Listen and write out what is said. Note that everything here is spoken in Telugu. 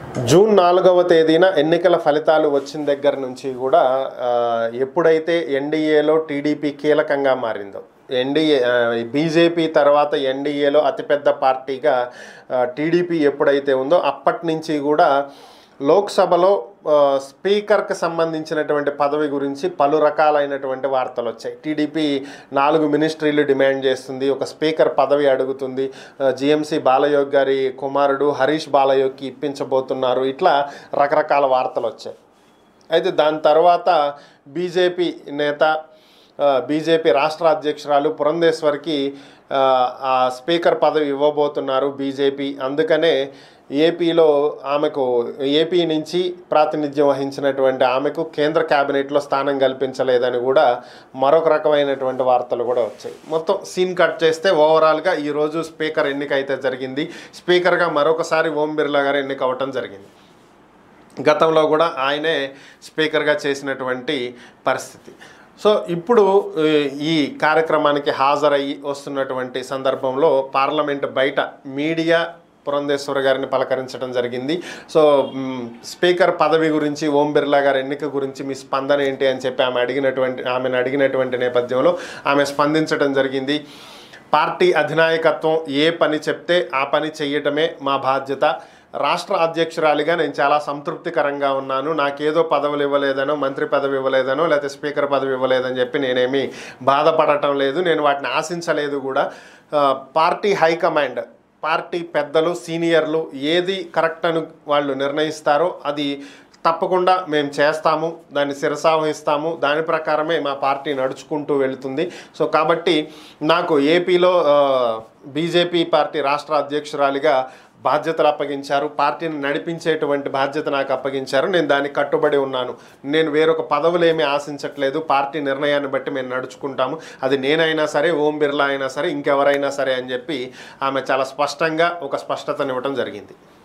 జూన్ నాలుగవ తేదీన ఎన్నికల ఫలితాలు వచ్చిన దగ్గర నుంచి కూడా ఆ, ఎప్పుడైతే ఎన్డీఏలో టీడీపీ కీలకంగా మారిందో ఎన్డీఏ బీజేపీ తర్వాత ఎన్డీఏలో అతిపెద్ద పార్టీగా ఆ, టీడీపీ ఎప్పుడైతే ఉందో అప్పటి నుంచి కూడా లోక్సభలో ఆ, స్పీకర్కి సంబంధించినటువంటి పదవి గురించి పలు రకాలైనటువంటి వార్తలు వచ్చాయి టీడీపీ నాలుగు మినిస్ట్రీలు డిమాండ్ చేస్తుంది ఒక స్పీకర్ పదవి అడుగుతుంది జిఎంసి బాలయోగ్ గారి కుమారుడు హరీష్ బాలయోగ్కి ఇప్పించబోతున్నారు ఇట్లా రకరకాల వార్తలు వచ్చాయి అయితే దాని తర్వాత బీజేపీ నేత ఆ, బీజేపీ రాష్ట్ర అధ్యక్షురాలు పురంధేశ్వర్కి ఆ, ఆ స్పీకర్ పదవి ఇవ్వబోతున్నారు బీజేపీ అందుకనే ఏపీలో ఆమెకు ఏపీ నుంచి ప్రాతినిధ్యం వహించినటువంటి ఆమెకు కేంద్ర క్యాబినెట్లో స్థానం కల్పించలేదని కూడా మరొక రకమైనటువంటి వార్తలు కూడా వచ్చాయి మొత్తం సీన్ కట్ చేస్తే ఓవరాల్గా ఈరోజు స్పీకర్ ఎన్నిక అయితే జరిగింది స్పీకర్గా మరొకసారి ఓం బిర్లా గారు ఎన్నిక అవ్వటం జరిగింది గతంలో కూడా ఆయనే స్పీకర్గా చేసినటువంటి పరిస్థితి సో ఇప్పుడు ఈ, ఈ కార్యక్రమానికి హాజరయ్యి వస్తున్నటువంటి సందర్భంలో పార్లమెంట్ బయట మీడియా పురంధేశ్వర గారిని పలకరించడం జరిగింది సో మ్, స్పీకర్ పదవి గురించి ఓం బిర్లా గారి ఎన్నిక గురించి మీ స్పందన ఏంటి అని చెప్పి ఆమె అడిగినటువంటి ఆమెను అడిగినటువంటి నేపథ్యంలో ఆమె స్పందించడం జరిగింది పార్టీ అధినాయకత్వం ఏ పని చెప్తే ఆ పని చెయ్యటమే మా బాధ్యత రాష్ట్ర అధ్యక్షురాలిగా నేను చాలా సంతృప్తికరంగా ఉన్నాను నాకేదో పదవులు ఇవ్వలేదనో మంత్రి పదవి ఇవ్వలేదనో లేకపోతే స్పీకర్ పదవి ఇవ్వలేదని చెప్పి నేనేమి బాధపడటం లేదు నేను వాటిని ఆశించలేదు కూడా ఆ, పార్టీ హైకమాండ్ పార్టీ పెద్దలు సీనియర్లు ఏది కరెక్ట్ అని వాళ్ళు నిర్ణయిస్తారో అది తప్పకుండా మేము చేస్తాము దాన్ని శిరసావహిస్తాము దాని ప్రకారమే మా పార్టీ నడుచుకుంటూ వెళుతుంది సో కాబట్టి నాకు ఏపీలో బీజేపీ పార్టీ రాష్ట్ర అధ్యక్షురాలిగా బాధ్యతలు అప్పగించారు పార్టీని నడిపించేటువంటి బాధ్యత నాకు అప్పగించారు నేను దానికి కట్టుబడి ఉన్నాను నేను వేరొక పదవులు ఏమీ ఆశించట్లేదు పార్టీ నిర్ణయాన్ని బట్టి మేము నడుచుకుంటాము అది నేనైనా సరే ఓం బిర్లా అయినా సరే ఇంకెవరైనా సరే అని చెప్పి ఆమె చాలా స్పష్టంగా ఒక స్పష్టతనివ్వటం జరిగింది